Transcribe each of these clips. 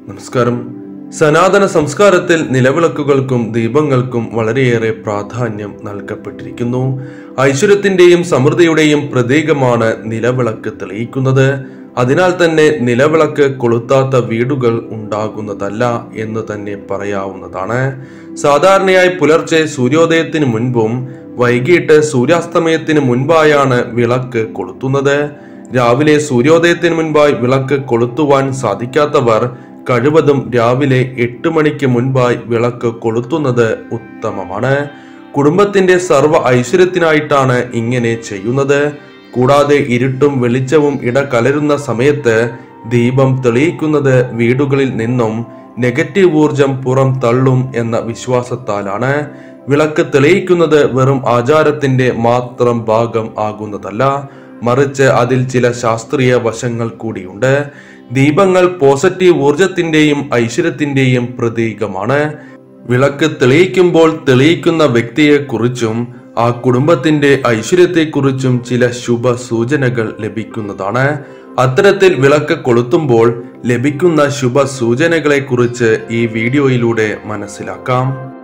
നമസ്കാരം സനാതന സംസ്കാരത്തിൽ നിലവിളക്കുകൾക്കും ദീപങ്ങൾക്കും വളരെയേറെ പ്രാധാന്യം നൽകപ്പെട്ടിരിക്കുന്നു ഐശ്വര്യത്തിന്റെയും സമൃദ്ധിയുടെയും പ്രതീകമാണ് നിലവിളക്ക് തെളിയിക്കുന്നത് അതിനാൽ തന്നെ നിലവിളക്ക് കൊളുത്താത്ത വീടുകൾ ഉണ്ടാകുന്നതല്ല എന്ന് തന്നെ പറയാവുന്നതാണ് സാധാരണയായി പുലർച്ചെ സൂര്യോദയത്തിന് മുൻപും വൈകിട്ട് സൂര്യാസ്തമയത്തിന് മുൻപായാണ് വിളക്ക് കൊളുത്തുന്നത് രാവിലെ സൂര്യോദയത്തിന് മുൻപായി വിളക്ക് കൊളുത്തുവാൻ സാധിക്കാത്തവർ കഴിവതും രാവിലെ എട്ട് മണിക്ക് മുൻപായി വിളക്ക് കൊളുത്തുന്നത് ഉത്തമമാണ് കുടുംബത്തിന്റെ സർവ്വ ഐശ്വര്യത്തിനായിട്ടാണ് ഇങ്ങനെ ചെയ്യുന്നത് കൂടാതെ ഇരുട്ടും വെളിച്ചവും ഇടകലരുന്ന സമയത്ത് ദീപം തെളിയിക്കുന്നത് വീടുകളിൽ നിന്നും നെഗറ്റീവ് ഊർജം പുറം തള്ളും എന്ന വിശ്വാസത്താലാണ് വിളക്ക് തെളിയിക്കുന്നത് വെറും ആചാരത്തിന്റെ മാത്രം ഭാഗം ആകുന്നതല്ല മറിച്ച് അതിൽ ചില ശാസ്ത്രീയ വശങ്ങൾ കൂടിയുണ്ട് ദീപങ്ങൾ പോസിറ്റീവ് ഊർജത്തിന്റെയും ഐശ്വര്യത്തിന്റെയും പ്രതീകമാണ് വിളക്ക് തെളിയിക്കുമ്പോൾ തെളിയിക്കുന്ന വ്യക്തിയെക്കുറിച്ചും ആ കുടുംബത്തിന്റെ ഐശ്വര്യത്തെക്കുറിച്ചും ചില ശുഭ സൂചനകൾ ലഭിക്കുന്നതാണ് അത്തരത്തിൽ വിളക്ക് കൊളുത്തുമ്പോൾ ലഭിക്കുന്ന ശുഭ സൂചനകളെ കുറിച്ച് ഈ വീഡിയോയിലൂടെ മനസ്സിലാക്കാം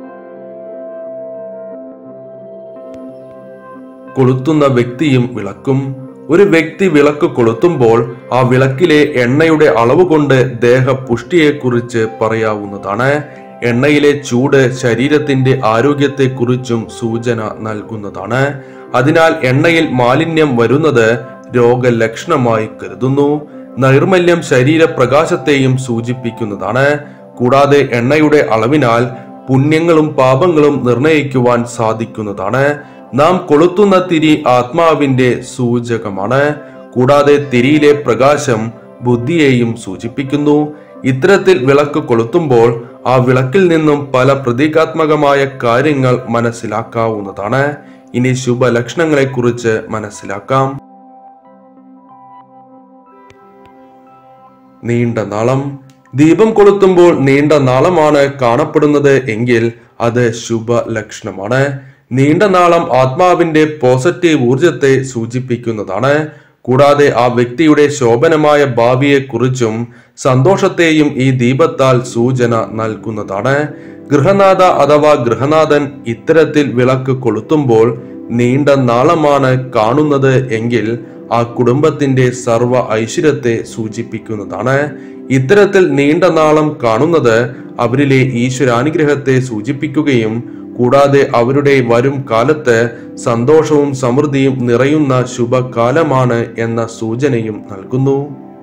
കൊളുത്തുന്ന വ്യക്തിയും വിളക്കും ഒരു വ്യക്തി വിളക്ക് കൊളുത്തുമ്പോൾ ആ വിളക്കിലെ എണ്ണയുടെ അളവ് കൊണ്ട് ദേഹ പുഷ്ടിയെക്കുറിച്ച് പറയാവുന്നതാണ് എണ്ണയിലെ ചൂട് ശരീരത്തിന്റെ ആരോഗ്യത്തെക്കുറിച്ചും സൂചന നൽകുന്നതാണ് അതിനാൽ എണ്ണയിൽ മാലിന്യം വരുന്നത് രോഗലക്ഷണമായി കരുതുന്നു നൈർമല്യം ശരീരപ്രകാശത്തെയും സൂചിപ്പിക്കുന്നതാണ് കൂടാതെ എണ്ണയുടെ അളവിനാൽ പുണ്യങ്ങളും പാപങ്ങളും നിർണയിക്കുവാൻ സാധിക്കുന്നതാണ് നാം കൊളുത്തുന്ന തിരി ആത്മാവിന്റെ സൂചകമാണ് കൂടാതെ തിരിയിലെ പ്രകാശം ബുദ്ധിയെയും സൂചിപ്പിക്കുന്നു ഇത്തരത്തിൽ വിളക്ക് കൊളുത്തുമ്പോൾ ആ വിളക്കിൽ നിന്നും പല പ്രതീകാത്മകമായ കാര്യങ്ങൾ മനസ്സിലാക്കാവുന്നതാണ് ഇനി ശുഭലക്ഷണങ്ങളെ കുറിച്ച് മനസ്സിലാക്കാം നീണ്ട നാളം ദീപം കൊളുത്തുമ്പോൾ നീണ്ട നാളമാണ് കാണപ്പെടുന്നത് എങ്കിൽ അത് ശുഭ ലക്ഷണമാണ് നീണ്ട നാളം ആത്മാവിന്റെ പോസിറ്റീവ് ഊർജത്തെ സൂചിപ്പിക്കുന്നതാണ് കൂടാതെ ആ വ്യക്തിയുടെ ശോഭനമായ ഭാവിയെക്കുറിച്ചും സന്തോഷത്തെയും ഈ ദീപത്താൽ സൂചന നൽകുന്നതാണ് ഗൃഹനാഥ അഥവാ ഗൃഹനാഥൻ ഇത്തരത്തിൽ വിളക്ക് കൊളുത്തുമ്പോൾ നീണ്ട നാളമാണ് കാണുന്നത് എങ്കിൽ ആ കുടുംബത്തിന്റെ സർവ ഐശ്വര്യത്തെ സൂചിപ്പിക്കുന്നതാണ് ഇത്തരത്തിൽ നീണ്ട നാളം കാണുന്നത് അവരിലെ ഈശ്വരാനുഗ്രഹത്തെ സൂചിപ്പിക്കുകയും കൂടാതെ അവരുടെ വരും കാലത്ത് സന്തോഷവും സമൃദ്ധിയും നിറയുന്ന ശുഭകാലമാണ് എന്ന സൂചനയും നൽകുന്നു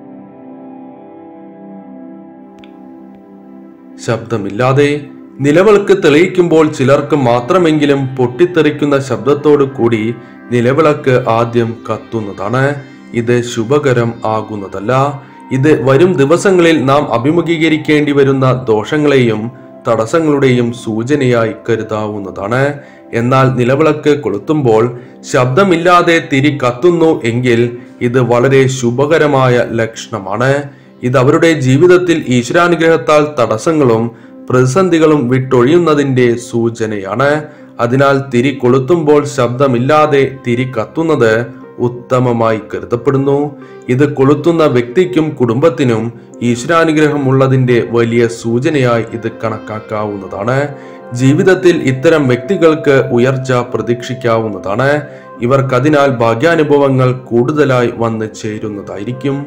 ശബ്ദമില്ലാതെ നിലവിളക്ക് തെളിയിക്കുമ്പോൾ ചിലർക്ക് മാത്രമെങ്കിലും പൊട്ടിത്തെറിക്കുന്ന ശബ്ദത്തോടു കൂടി നിലവിളക്ക് ആദ്യം കത്തുന്നതാണ് ഇത് ശുഭകരം ആകുന്നതല്ല ഇത് വരും ദിവസങ്ങളിൽ നാം അഭിമുഖീകരിക്കേണ്ടി വരുന്ന ദോഷങ്ങളെയും തടസ്സങ്ങളുടെയും സൂചനയായി കരുതാവുന്നതാണ് എന്നാൽ നിലവിളക്ക് കൊളുത്തുമ്പോൾ ശബ്ദമില്ലാതെ തിരി കത്തുന്നു എങ്കിൽ ഇത് വളരെ ശുഭകരമായ ലക്ഷണമാണ് ഇത് അവരുടെ ജീവിതത്തിൽ ഈശ്വരാനുഗ്രഹത്താൽ തടസ്സങ്ങളും പ്രതിസന്ധികളും വിട്ടൊഴിയുന്നതിന്റെ സൂചനയാണ് അതിനാൽ തിരി കൊളുത്തുമ്പോൾ ശബ്ദമില്ലാതെ തിരി കത്തുന്നത് ഉത്തമമായി കരുതപ്പെടുന്നു ഇത് കൊളുത്തുന്ന വ്യക്തിക്കും കുടുംബത്തിനും ഈശ്വരാനുഗ്രഹമുള്ളതിന്റെ വലിയ സൂചനയായി ഇത് കണക്കാക്കാവുന്നതാണ് ജീവിതത്തിൽ ഇത്തരം വ്യക്തികൾക്ക് ഉയർച്ച പ്രതീക്ഷിക്കാവുന്നതാണ് ഇവർക്കതിനാൽ ഭാഗ്യാനുഭവങ്ങൾ കൂടുതലായി വന്നു ചേരുന്നതായിരിക്കും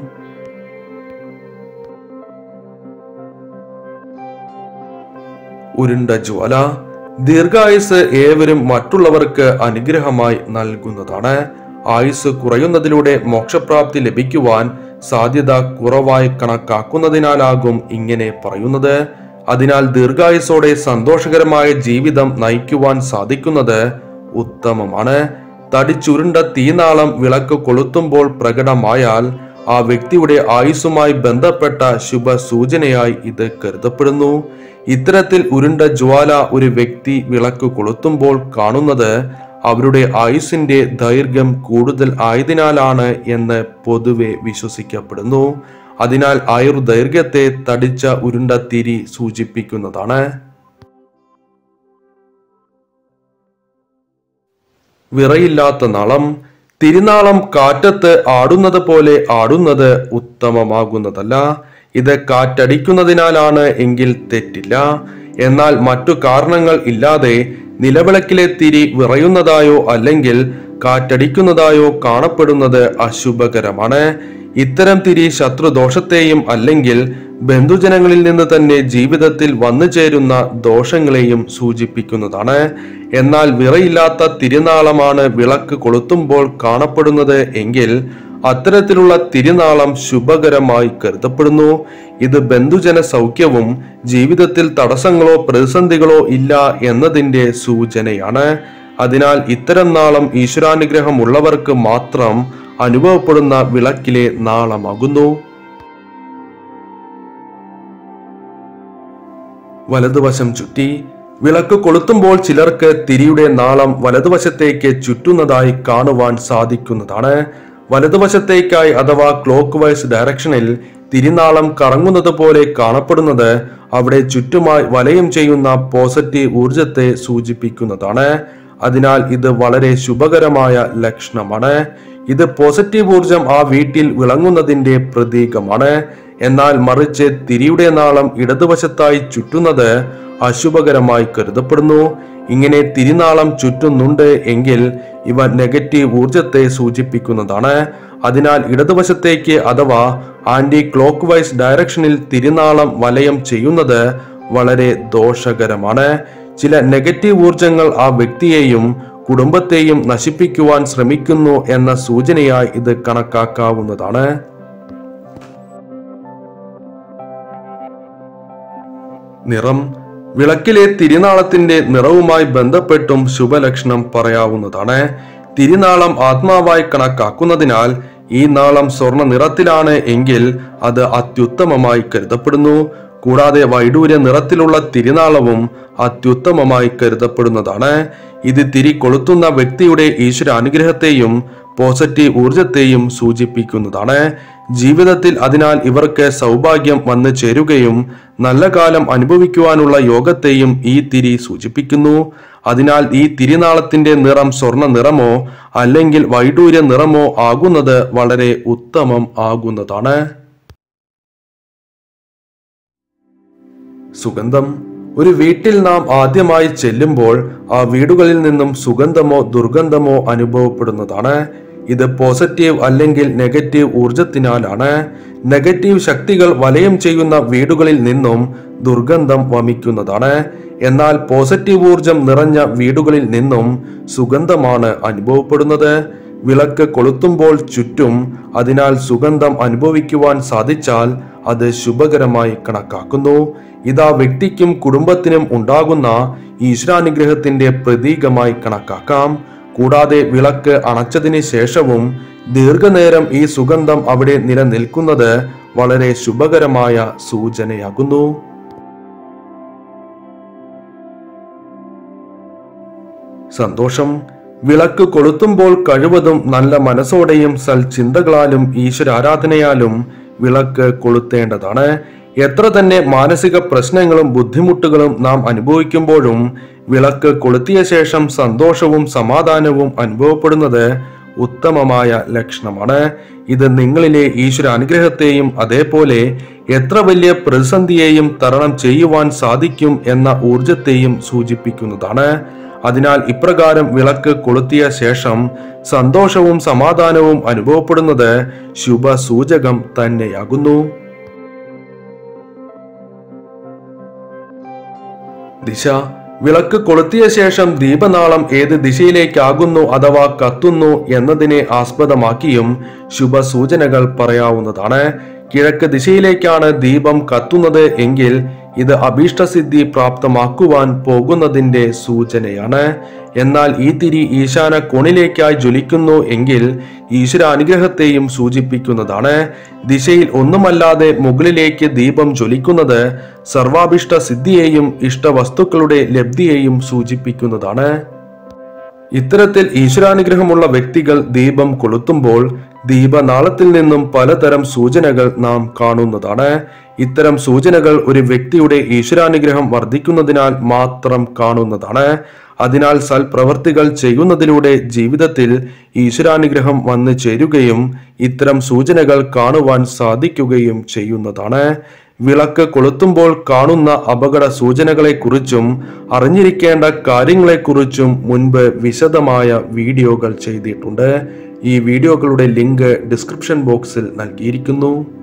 ഉരുണ്ട ജ്വാല ദീർഘായുസ് ഏവരും മറ്റുള്ളവർക്ക് അനുഗ്രഹമായി നൽകുന്നതാണ് ആയുസ് കുറയുന്നതിലൂടെ മോക്ഷപ്രാപ്തി ലഭിക്കുവാൻ സാധ്യത കുറവായി കണക്കാക്കുന്നതിനാലാകും ഇങ്ങനെ പറയുന്നത് അതിനാൽ ദീർഘായുസോടെ സന്തോഷകരമായ ജീവിതം നയിക്കുവാൻ സാധിക്കുന്നത് ഉത്തമമാണ് തടിച്ചുരുണ്ട തീനാളം വിളക്ക് കൊളുത്തുമ്പോൾ പ്രകടമായാൽ ആ വ്യക്തിയുടെ ആയുസ്സുമായി ബന്ധപ്പെട്ട ശുഭ സൂചനയായി ഇത് കരുതപ്പെടുന്നു ഇത്തരത്തിൽ ഉരുണ്ട ജ്വാല ഒരു വ്യക്തി വിളക്ക് കൊളുത്തുമ്പോൾ കാണുന്നത് അവരുടെ ആയുസ്സിന്റെ ദൈർഘ്യം കൂടുതൽ ആയതിനാലാണ് എന്ന് പൊതുവെ വിശ്വസിക്കപ്പെടുന്നു അതിനാൽ ആയുർദൈർഘ്യത്തെ തടിച്ച ഉരുണ്ട തിരി സൂചിപ്പിക്കുന്നതാണ് വിറയില്ലാത്ത നളം തിരുനാളം കാറ്റത്ത് ആടുന്നത് പോലെ ആടുന്നത് ഉത്തമമാകുന്നതല്ല ഇത് കാറ്റടിക്കുന്നതിനാലാണ് എങ്കിൽ തെറ്റില്ല എന്നാൽ മറ്റു കാരണങ്ങൾ ഇല്ലാതെ നിലവിളക്കിലെ തിരി വിറയുന്നതായോ അല്ലെങ്കിൽ കാറ്റടിക്കുന്നതായോ കാണപ്പെടുന്നത് അശുഭകരമാണ് ഇത്തരം തിരി ശത്രുദോഷത്തെയും അല്ലെങ്കിൽ ബന്ധുജനങ്ങളിൽ നിന്ന് തന്നെ ജീവിതത്തിൽ വന്നു ചേരുന്ന ദോഷങ്ങളെയും സൂചിപ്പിക്കുന്നതാണ് എന്നാൽ വിറയില്ലാത്ത തിരുനാളമാണ് വിളക്ക് കൊളുത്തുമ്പോൾ കാണപ്പെടുന്നത് എങ്കിൽ അത്തരത്തിലുള്ള തിരുനാളം ശുഭകരമായി കരുതപ്പെടുന്നു ഇത് ബന്ധുജന സൗഖ്യവും ജീവിതത്തിൽ തടസ്സങ്ങളോ പ്രതിസന്ധികളോ ഇല്ല എന്നതിന്റെ സൂചനയാണ് അതിനാൽ ഇത്തരം നാളം ഈശ്വരാനുഗ്രഹം ഉള്ളവർക്ക് മാത്രം അനുഭവപ്പെടുന്ന വിളക്കിലെ നാളമാകുന്നു വലതുവശം ചുറ്റി വിളക്ക് കൊളുത്തുമ്പോൾ ചിലർക്ക് തിരിയുടെ നാളം വലതുവശത്തേക്ക് ചുറ്റുന്നതായി കാണുവാൻ സാധിക്കുന്നതാണ് വലതുവശത്തേക്കായി അഥവാ ക്ലോക്ക് വൈസ് ഡയറക്ഷനിൽ തിരിനാളം കറങ്ങുന്നത് പോലെ കാണപ്പെടുന്നത് അവിടെ ചുറ്റുമായി വലയം ചെയ്യുന്ന പോസിറ്റീവ് ഊർജത്തെ സൂചിപ്പിക്കുന്നതാണ് അതിനാൽ ഇത് വളരെ ശുഭകരമായ ലക്ഷണമാണ് ഇത് പോസിറ്റീവ് ഊർജം ആ വീട്ടിൽ വിളങ്ങുന്നതിന്റെ പ്രതീകമാണ് എന്നാൽ മറിച്ച് തിരിയുടെ നാളം ഇടതുവശത്തായി ചുറ്റുന്നത് അശുഭകരമായി കരുതപ്പെടുന്നു ഇങ്ങനെ തിരിനാളം ചുറ്റുന്നുണ്ട് എങ്കിൽ ഇവ നെഗറ്റീവ് ഊർജത്തെ സൂചിപ്പിക്കുന്നതാണ് അതിനാൽ ഇടതുവശത്തേക്ക് അഥവാ ആന്റി ക്ലോക്ക് വൈസ് ഡയറക്ഷനിൽ തിരിനാളം വലയം ചെയ്യുന്നത് വളരെ ദോഷകരമാണ് ചില നെഗറ്റീവ് ഊർജങ്ങൾ ആ വ്യക്തിയെയും കുടുംബത്തെയും നശിപ്പിക്കുവാൻ ശ്രമിക്കുന്നു എന്ന സൂചനയായി ഇത് കണക്കാക്കാവുന്നതാണ് നിറം വിളക്കിലെ തിരുനാളത്തിന്റെ നിറവുമായി ബന്ധപ്പെട്ടും ശുഭലക്ഷണം പറയാവുന്നതാണ് തിരുനാളം ആത്മാവായി കണക്കാക്കുന്നതിനാൽ ഈ നാളം സ്വർണ്ണ നിറത്തിലാണ് എങ്കിൽ അത് അത്യുത്തമമായി കരുതപ്പെടുന്നു കൂടാതെ വൈഡൂര്യ നിറത്തിലുള്ള തിരുനാളവും അത്യുത്തമമായി കരുതപ്പെടുന്നതാണ് ഇത് തിരി കൊളുത്തുന്ന വ്യക്തിയുടെ ഈശ്വര അനുഗ്രഹത്തെയും പോസിറ്റീവ് ഊർജത്തെയും സൂചിപ്പിക്കുന്നതാണ് ജീവിതത്തിൽ അതിനാൽ ഇവർക്ക് സൗഭാഗ്യം വന്നു ചേരുകയും നല്ല കാലം അനുഭവിക്കുവാനുള്ള യോഗത്തെയും ഈ തിരി സൂചിപ്പിക്കുന്നു അതിനാൽ ഈ തിരിനാളത്തിന്റെ നിറം സ്വർണ്ണ നിറമോ അല്ലെങ്കിൽ വൈഡൂര്യ നിറമോ ആകുന്നത് വളരെ ഉത്തമം ആകുന്നതാണ് സുഗന്ധം ഒരു വീട്ടിൽ നാം ആദ്യമായി ചെല്ലുമ്പോൾ ആ വീടുകളിൽ നിന്നും സുഗന്ധമോ ദുർഗന്ധമോ അനുഭവപ്പെടുന്നതാണ് ഇത് പോസിറ്റീവ് അല്ലെങ്കിൽ നെഗറ്റീവ് ഊർജത്തിനാലാണ് നെഗറ്റീവ് ശക്തികൾ വലയം ചെയ്യുന്ന വീടുകളിൽ നിന്നും ദുർഗന്ധം വമിക്കുന്നതാണ് എന്നാൽ പോസിറ്റീവ് ഊർജം നിറഞ്ഞ വീടുകളിൽ നിന്നും സുഗന്ധമാണ് അനുഭവപ്പെടുന്നത് വിളക്ക് കൊളുത്തുമ്പോൾ ചുറ്റും അതിനാൽ സുഗന്ധം അനുഭവിക്കുവാൻ സാധിച്ചാൽ അത് ശുഭകരമായി കണക്കാക്കുന്നു ഇതാ വ്യക്തിക്കും കുടുംബത്തിനും ഉണ്ടാകുന്ന ഈശ്വരാനുഗ്രഹത്തിന്റെ പ്രതീകമായി കണക്കാക്കാം കൂടാതെ വിളക്ക് അണച്ചതിന് ശേഷവും ദീർഘനേരം ഈ സുഗന്ധം അവിടെ നിലനിൽക്കുന്നത് വളരെ ശുഭകരമായ സൂചനയാകുന്നു സന്തോഷം വിളക്ക് കൊളുത്തുമ്പോൾ കഴിവതും നല്ല മനസ്സോടെയും സൽചിന്തകളാലും ഈശ്വരാരാധനയാലും വിളക്ക് കൊളുത്തേണ്ടതാണ് എത്ര തന്നെ മാനസിക പ്രശ്നങ്ങളും ബുദ്ധിമുട്ടുകളും നാം അനുഭവിക്കുമ്പോഴും വിളക്ക് കൊളുത്തിയ ശേഷം സന്തോഷവും സമാധാനവും അനുഭവപ്പെടുന്നത് ഉത്തമമായ ലക്ഷണമാണ് ഇത് നിങ്ങളിലെ ഈശ്വര അനുഗ്രഹത്തെയും അതേപോലെ എത്ര വലിയ പ്രതിസന്ധിയെയും തരണം ചെയ്യുവാൻ സാധിക്കും എന്ന ഊർജത്തെയും സൂചിപ്പിക്കുന്നതാണ് അതിനാൽ ഇപ്രകാരം വിളക്ക് കൊളുത്തിയ ശേഷം സന്തോഷവും സമാധാനവും അനുഭവപ്പെടുന്നത് ശുഭ സൂചകം തന്നെയാകുന്നു ദിശ വിളക്ക് കൊളുത്തിയ ശേഷം ദീപനാളം ഏത് ദിശയിലേക്കാകുന്നു അഥവാ കത്തുന്നു എന്നതിനെ ആസ്പദമാക്കിയും ശുഭസൂചനകൾ പറയാവുന്നതാണ് കിഴക്ക് ദിശയിലേക്കാണ് ദീപം കത്തുന്നത് എങ്കിൽ ഇത് അഭീഷ്ടസിദ്ധി പ്രാപ്തമാക്കുവാൻ പോകുന്നതിന്റെ സൂചനയാണ് എന്നാൽ ഈ തിരി ഈശാന കോണിലേക്കായി ജ്വലിക്കുന്നു എങ്കിൽ ഈശ്വര അനുഗ്രഹത്തെയും സൂചിപ്പിക്കുന്നതാണ് ദിശയിൽ ഒന്നുമല്ലാതെ മുകളിലേക്ക് ദീപം ജ്വലിക്കുന്നത് സർവാഭിഷ്ട സിദ്ധിയെയും ഇഷ്ടവസ്തുക്കളുടെ ലബ്ധിയെയും സൂചിപ്പിക്കുന്നതാണ് ഇത്തരത്തിൽ ഈശ്വരാനുഗ്രഹമുള്ള വ്യക്തികൾ ദീപം കൊളുത്തുമ്പോൾ ദീപനാളത്തിൽ നിന്നും പലതരം സൂചനകൾ നാം കാണുന്നതാണ് ഇത്തരം സൂചനകൾ ഒരു വ്യക്തിയുടെ ഈശ്വരാനുഗ്രഹം വർദ്ധിക്കുന്നതിനാൽ മാത്രം കാണുന്നതാണ് അതിനാൽ സൽപ്രവർത്തികൾ ചെയ്യുന്നതിലൂടെ ജീവിതത്തിൽ ഈശ്വരാനുഗ്രഹം വന്നു ചേരുകയും ഇത്തരം സൂചനകൾ കാണുവാൻ സാധിക്കുകയും ചെയ്യുന്നതാണ് വിളക്ക് കൊളുത്തുമ്പോൾ കാണുന്ന അപകട സൂചനകളെക്കുറിച്ചും അറിഞ്ഞിരിക്കേണ്ട കാര്യങ്ങളെക്കുറിച്ചും മുൻപ് വിശദമായ വീഡിയോകൾ ചെയ്തിട്ടുണ്ട് ഈ വീഡിയോകളുടെ ലിങ്ക് ഡിസ്ക്രിപ്ഷൻ ബോക്സിൽ നൽകിയിരിക്കുന്നു